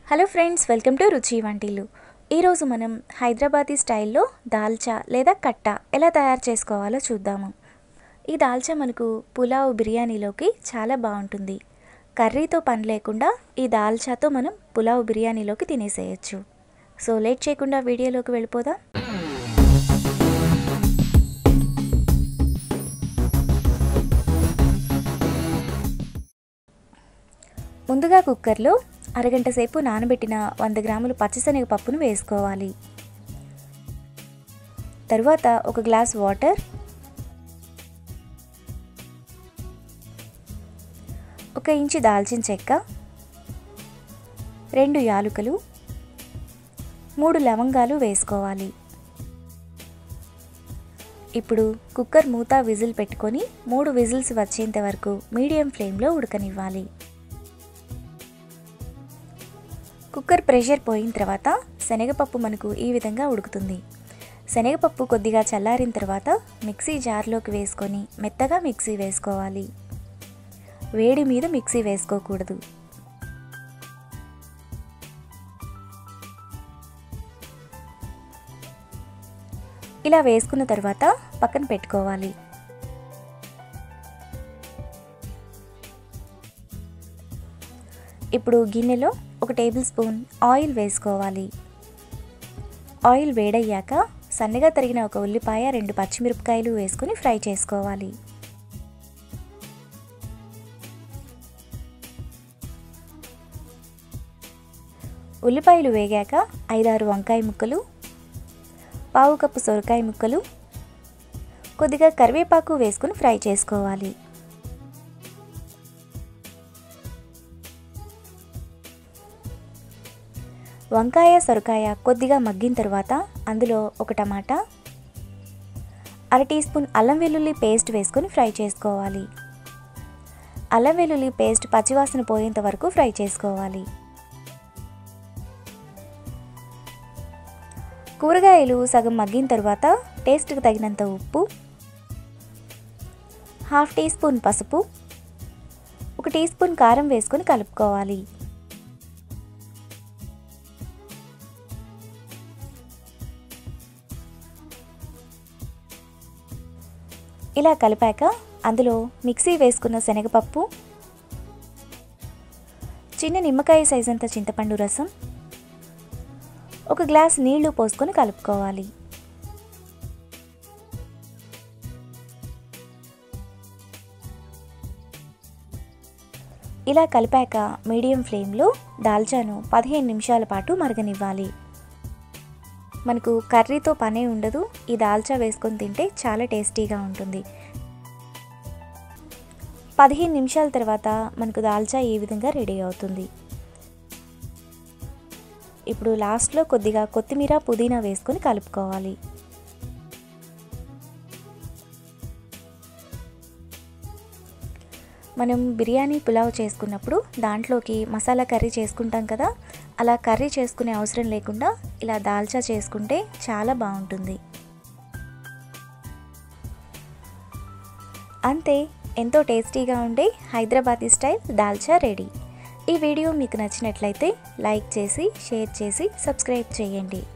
hello friends welcome to రుచి వంటిల్లు ఈరోజు మనం హైదరాబాదీ స్టైల్లో దాల్చా లేదా కట్ట ఎలా తయారు చేసుకోవాలో చూద్దాము ఈ దాల్చా మనకు పులావ్ బిర్యానీలోకి చాలా బాగుంటుంది కర్రీతో పని లేకుండా ఈ దాల్చాతో మనం పులావ్ బిర్యానీలోకి తినేసేయచ్చు సో లేట్ చేయకుండా వీడియోలోకి వెళ్ళిపోదాం ముందుగా కుక్కర్లో అరగంట సేపు నానబెట్టిన వంద గ్రాముల పచ్చిశనగ పప్పును వేసుకోవాలి తరువాత ఒక గ్లాస్ వాటర్ ఒక ఇంచు దాల్చిన చెక్క రెండు యాలుకలు మూడు లవంగాలు వేసుకోవాలి ఇప్పుడు కుక్కర్ మూత విజిల్ పెట్టుకొని మూడు విజిల్స్ వచ్చేంత వరకు మీడియం ఫ్లేమ్లో ఉడకనివ్వాలి కుక్కర్ ప్రెషర్ పోయిన తర్వాత శనగపప్పు మనకు ఈ విధంగా ఉడుకుతుంది శనగపప్పు కొద్దిగా చల్లారిన తర్వాత మిక్సీ జార్లోకి వేసుకొని మెత్తగా మిక్సీ వేసుకోవాలి వేడి మీద మిక్సీ వేసుకోకూడదు ఇలా వేసుకున్న తర్వాత పక్కన పెట్టుకోవాలి ఇప్పుడు గిన్నెలో ఒక టేబుల్ స్పూన్ ఆయిల్ వేసుకోవాలి ఆయిల్ వేడయ్యాక సన్నగా తరిగిన ఒక ఉల్లిపాయ రెండు పచ్చిమిరపకాయలు వేసుకొని ఫ్రై చేసుకోవాలి ఉల్లిపాయలు వేగాక ఐదారు వంకాయ ముక్కలు పావు కప్పు సొరకాయ ముక్కలు కొద్దిగా కరివేపాకు వేసుకుని ఫ్రై చేసుకోవాలి వంకాయ సొరకాయ కొద్దిగా మగ్గిన తర్వాత అందులో ఒక టమాటా అర టీ స్పూన్ అల్లం వెల్లుల్లి పేస్ట్ వేసుకొని ఫ్రై చేసుకోవాలి అల్లం వెల్లుల్లి పేస్ట్ పచ్చివాసన పోయేంత వరకు ఫ్రై చేసుకోవాలి కూరగాయలు సగం మగ్గిన తర్వాత టేస్ట్కి తగినంత ఉప్పు హాఫ్ టీ స్పూన్ పసుపు ఒక టీ స్పూన్ కారం వేసుకొని కలుపుకోవాలి ఇలా కలిపాక అందులో మిక్సీ వేసుకున్న శనగపప్పు చిన్న నిమ్మకాయ సైజ్ అంత చింతపండు రసం ఒక గ్లాస్ నీళ్లు పోసుకొని కలుపుకోవాలి ఇలా కలిపాక మీడియం ఫ్లేమ్లో దాల్చాను పదిహేను నిమిషాల పాటు మరగనివ్వాలి మనకు కర్రీతో పనే ఉండదు ఈ దాల్చా వేసుకొని తింటే చాలా టేస్టీగా ఉంటుంది పదిహేను నిమిషాల తర్వాత మనకు దాల్చా ఈ విధంగా రెడీ అవుతుంది ఇప్పుడు లాస్ట్లో కొద్దిగా కొత్తిమీర పుదీనా వేసుకొని కలుపుకోవాలి మనం బిర్యానీ పులావ్ చేసుకున్నప్పుడు దాంట్లోకి మసాలా కర్రీ చేసుకుంటాం కదా అలా కర్రీ చేసుకునే అవసరం లేకుండా ఇలా దాల్చా చేసుకుంటే చాలా బాగుంటుంది అంతే ఎంతో టేస్టీగా ఉండే హైదరాబాదీ స్టైల్ దాల్చా రెడీ ఈ వీడియో మీకు నచ్చినట్లయితే లైక్ చేసి షేర్ చేసి సబ్స్క్రైబ్ చేయండి